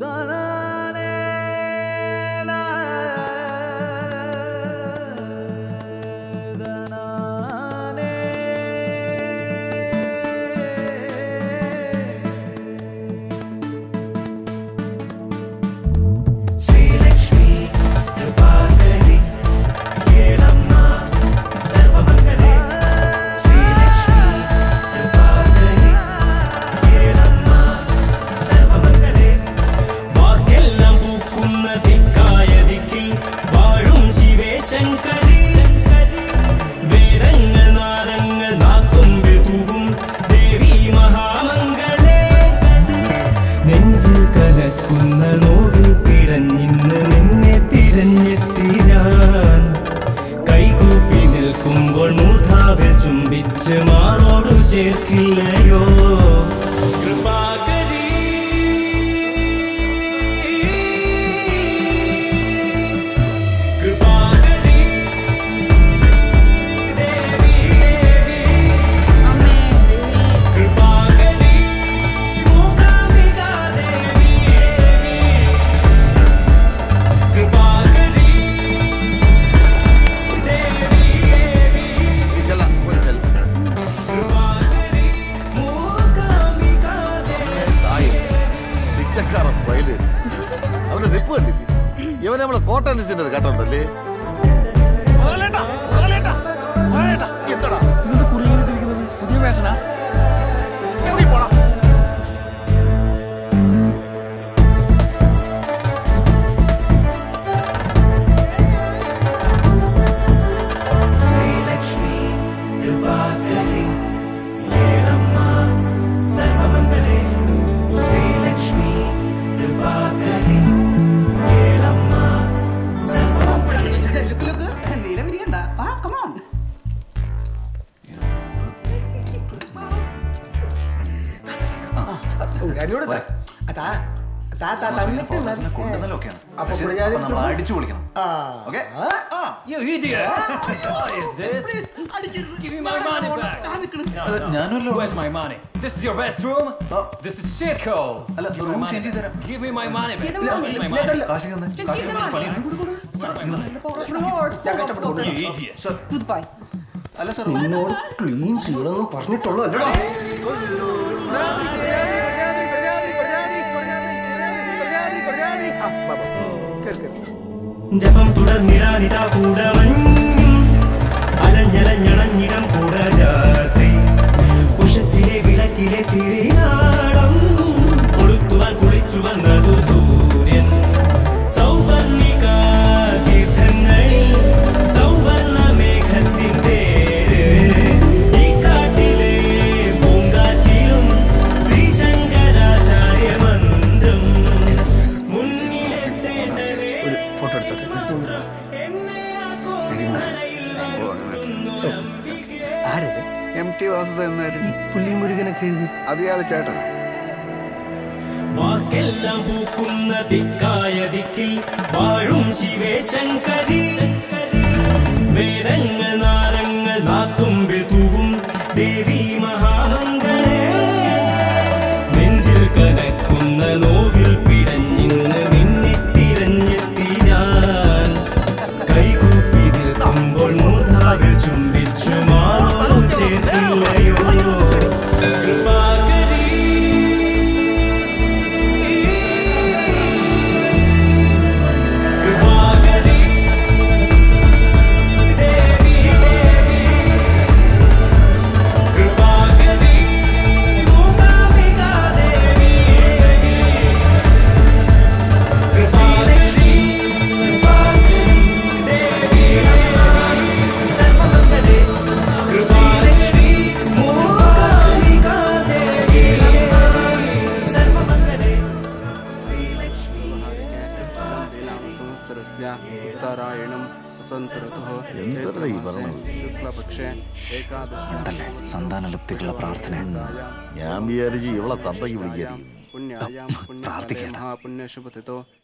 ശ്രീലക്ഷ്മി കൃപാകരി ഏളമ്മ സർവമംഗളേ ശ്രീലക്ഷ്മി കൃപാകരി ഏളമ്മ സർവമംഗളേ വാക്കെല്ലാം പൂക്കുന്ന ദിക്കായ ദിക്കിൽ വാഴും ശിവേശങ്കരി വേദങ്ങൾ നാദങ്ങൾ നാക്കൊമ്പിൽ തൂകും ദേവി മഹാമംഗളേ നെഞ്ചിൽ കലക്കുന്ന നോവിൽ പിടഞ്ഞിന്ന് നിന്നെ തിരഞ്ഞെത്തി ഞാൻ കൈകൂപ്പി നിൽക്കുമ്പോൾ മൂർധാവിൽ ചുംബിച്ച് മാറോടു ചേർക്കില്ലയോ കൃപാകരി കൃപാകരി ദേവി ദേവി അമ്മേ ദേവി കൃപാകരി മൂകാംബിക ദേവി ദേവി കൃപാകരി ദേവി ദേവി കൃപാകരി മൂകാംബിക ദേവി പിച്ചക്കാരൻ വയല് അവന്റെ നിപ്പ് കണ്ടില്ലേ ഇവൻ നമ്മളെ കോട്ടനുസിന്റെ കേട്ടോണ്ടല്ലേ എന്താടാ പുതിയ വേഷനാ ഇറങ്ങി പോടാ ശ്രീലക്ഷ്മി കൃപാകരി ഏളമ്മ സർവമംഗളേ ശ്രീലക്ഷ്മി കൃപാകരി ഏളമ്മ സർവമംഗളേ ലുക്ക് ലുക്ക് നീല വിരിയണ്ട ആ കമോൺ എന്നോട് താ താ താ താ തന്നിട്ട് മതി. കൊണ്ടുവന്നലൊക്കെയാണ് അപ്പൊ പക്ഷേ കുടജാതി അപ്പൊ നമ്മൾ അടിച്ചു പൊളിക്കണം ആ okay You idiot! What is this? Give me my money back! ഞാനല്ലോ Where's my money? This is your best room? This is shit hole! അല്ല Give me room money change ചെയ്ത് തരാം back. Give me my money back. Give the money. Where's my money? കാശ് തന്നെ Just കാശ് give the തന്നെ money. പണിയാണ് Floor ഞാൻ full of കഷ്ടപ്പെട്ട് gold. You idiot! Goodbye. അല്ല സാർ നിന്നോട് ക്ലീൻ ചെയ്യണമെന്ന് പറഞ്ഞിട്ടുള്ളൂ അല്ലടാ ജപം തുടർന്നിടാനിതാ കൂടമഞ്ഞും അലഞ്ഞലഞ്ഞണഞ്ഞിടം കൂടജാത്രി ഉഷസ്സിലെ വിളക്കിലെ തിരിനാളം കൊളുത്തുവാൻ കുളിച്ചു വന്നതു സൂര്യൻ സൗവർണിക തീർത്ഥങ്ങളിൽ സൗവർണ മേഘത്തിൻ തേര് ഈ കാട്ടിലെ പൂങ്കാറ്റിലും ശ്രീശങ്കരാചാര്യ മന്ത്രം മുന്നിലെത്തേണ്ട ഫോട്ടോ എടുത്തോട്ടെ ആരത് എം ടി വാസുദേവൻ ഈ പുള്ളി മുരുകനൊക്കെ എഴുതി അത് ഇയാളെ ചേട്ടൻ വാക്കെല്ലാം പൂക്കുന്ന ദിക്കായ ദിക്കിൽ വാഴും ശിവേശങ്കരി വേദങ്ങൾ നാരങ്ങൾ നാത്തുമ്പിൽ തൂവും ദേവി മഹാമംഗളേ നെഞ്ചിൽ കനക്കുന്ന നോവിൽ പിടഞ്ഞിന്ന് നിന്നെ തിരഞ്ഞെത്തി ഞാൻ കൈകൂപ്പി നിൽക്കുമ്പോൾ മൂർധാവിൽ ചുംബിച്ചു മാറും ചേർത്തില്ലയോ കൃപാകരി കൃപാകരി ദേവി ദേവി കൃപാകരി മൂകാംബിക ദേവി ദേവി കൃപാകരി കൃപാകരി ദേവി ദേവി സർവമംഗളേ കൃപാലക്ഷ്മി മൂകാംബിക ദേവി ദേവി സർവമംഗളേ ശ്രീലക്ഷ്മി സംവത്സരസ്യ ഉത്തരായണം വസന്തഋതുഃ എന്തടാ ഈ പറഞ്ഞത്? ശുക്ലപക്ഷേ ഏകാദശി ഉണ്ടല്ലേ സന്താനലബ്ധിക്കുള്ള പ്രാർത്ഥന ഞാൻ വിചാരിച്ച് ഇവളെ തന്തയ്ക്ക് വിളിക്കായിരിക്കും പുണ്യായാം പ്രാർത്ഥിക്കണ്ട. മഹാപുണ്യശുഭത്തിതോ